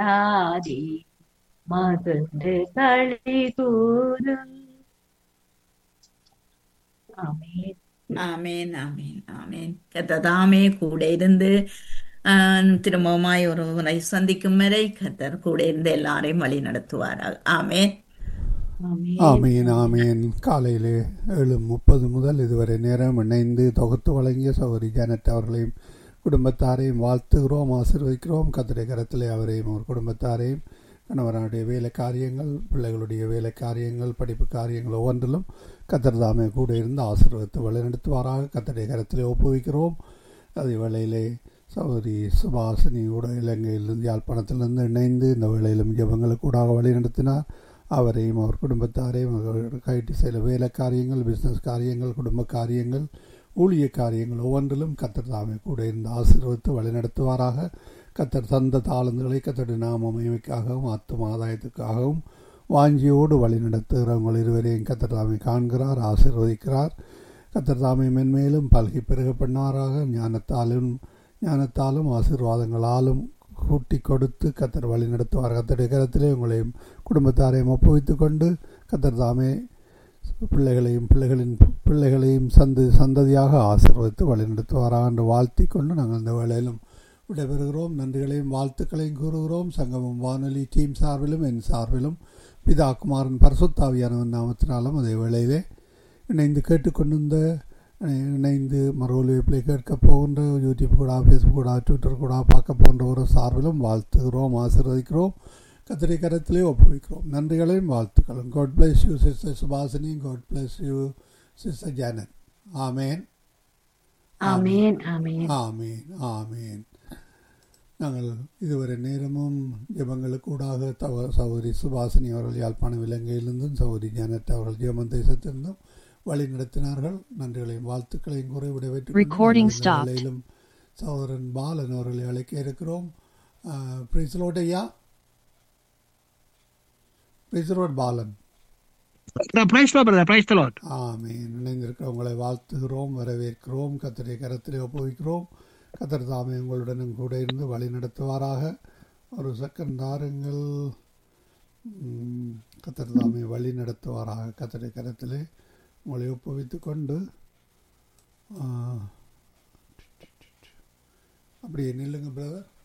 கொண்டாடி மகிழ்ந்து களி கூறும் ஆமென் ஆமேன் ஆமேன் ஆமேன் கத்ததாமே கூட இருந்து ஆஹ், திரும்பவுமாய் ஒரு முறை சந்திக்கும் வரை கத்தர் கூட இருந்து எல்லாரையும் வழி நடத்துவாராக ஆமேன் ஆமென் ஆமீன் ஆமீன் காலையிலே ஏழு முப்பது முதல் இதுவரை நேரம் இணைந்து தொகுத்து வழங்கிய சௌரி ஜானட் அவர்களையும் குடும்பத்தாரையும் வாழ்த்துகிறோம் ஆசீர்வதிக்கிறோம் கத்திரை கரத்திலே அவரையும் அவர் குடும்பத்தாரையும் கணவனுடைய வேலை காரியங்கள் பிள்ளைகளுடைய வேலை காரியங்கள் படிப்பு காரியங்கள் ஒவ்வொன்றிலும் கத்தர் தாமே கூட இருந்து ஆசீர்வதித்து வழிநடத்துவாராக கத்தரை கரத்திலே ஒப்புவிக்கிறோம் அதே வேளையிலே சௌரி சுபாசினி கூட இலங்கையிலிருந்து யாழ்ப்பாணத்திலிருந்து இணைந்து இந்த வேளையிலும் ஜபங்களுக்கு கூடாக வழிநடத்தினார் அவரையும் அவர் குடும்பத்தாரையும் அவர் கைட்டு சில வேலை காரியங்கள் பிஸ்னஸ் காரியங்கள் குடும்ப காரியங்கள் ஊழிய காரியங்கள் ஒவ்வொன்றிலும் கத்தர் தாமே கூட இருந்து ஆசீர்வதித்து வழிநடத்துவாராக கத்தர் தந்த தாளந்துகளை கத்தருடைய நாம மகிமைக்காகவும் ஆத்தும ஆதாயத்துக்காகவும் வாஞ்சியோடு வழி நடத்துகிறவங்கள் இருவரையும் கத்தர் தாமே காண்கிறார் ஆசீர்வதிக்கிறார் கத்தர் தாமே மென்மேலும் பல்கி பெருக பண்ணாராக ஞானத்தாலும் ஞானத்தாலும் ஆசீர்வாதங்களாலும் கூட்டி கொடுத்து கத்தர் வழி நடத்துவார் கத்தருடைய கரத்திலே உங்களையும் குடும்பத்தாரையும் ஒப்புவித்துக் கொண்டு கத்தர் தாமே பிள்ளைகளையும் பிள்ளைகளின் பிள்ளைகளையும் சந்து சந்ததியாக ஆசீர்வதித்து வழிநடத்துவாராக என்று வாழ்த்தி கொண்டு நாங்கள் இந்த வேளையிலும் விடைபெறுகிறோம் நன்றிகளையும் வாழ்த்துக்களையும் கூறுகிறோம் சங்கமம் வானொலி டீம் சார்பிலும் என் சார்பிலும் பிதா குமாரன் பரசுத்தாவியானவன் நாமத்தினாலும் அதே வேளையிலே இணைந்து கேட்டுக்கொண்டிருந்த இணைந்து மறு ஒலிபரப்பை கேட்க போகின்ற யூடியூப் கூட ஃபேஸ்புக் கூட ட்விட்டர் கூட பார்க்க போன்ற ஒரு சார்பிலும் வாழ்த்துகிறோம் ஆசீர்வதிக்கிறோம் கத்திரை கரத்திலே ஒப்புவிக்கிறோம் நன்றிகளையும் வாழ்த்துக்களும் God bless you sister Subhashini God bless you sister Janet ஆமேன் ஆமென் ஆமென் ஆமீன் ஆமீன் நாங்கள் இதுவரை நேரமும் ஜெபங்களுக்கு ஊடாக தவ சௌரி சுபாசினி அவர்கள் யாழ்ப்பாணம் இலங்கையிலிருந்தும் சௌரி ஜானட் அவர்கள் ஜெயமன் தேசத்திலிருந்தும் வழி நடத்தினார்கள் நன்றிகளையும் வாழ்த்துக்களையும் கூற Recording விடைபெற்று stopped. வேளையிலும் சகோதரன் பாலன் அவர்களை அழைக்க இருக்கிறோம் பிரிசலோட் ஐயா பிரிசலோட் பாலன் பிரைஸ் லோ பிரதர் பிரைஸ் லார்ட் ஆமீன் இணைந்திருக்கிறவங்களை வாழ்த்துகிறோம் வரவேற்கிறோம் கத்தரை கரத்திலே ஒப்புவிக்கிறோம் கத்தர் தாமே உங்களுடனும் கூட இருந்து வழி நடத்துவாராக ஒரு செகண்ட் தாருங்கள் ம், கத்தர் தாமே வழி நடத்துவாராக கத்தரை கரத்திலே உங்களை ஒப்புவித்துக் கொண்டு ஆ, அப்படியே நில்லுங்க பிரதர்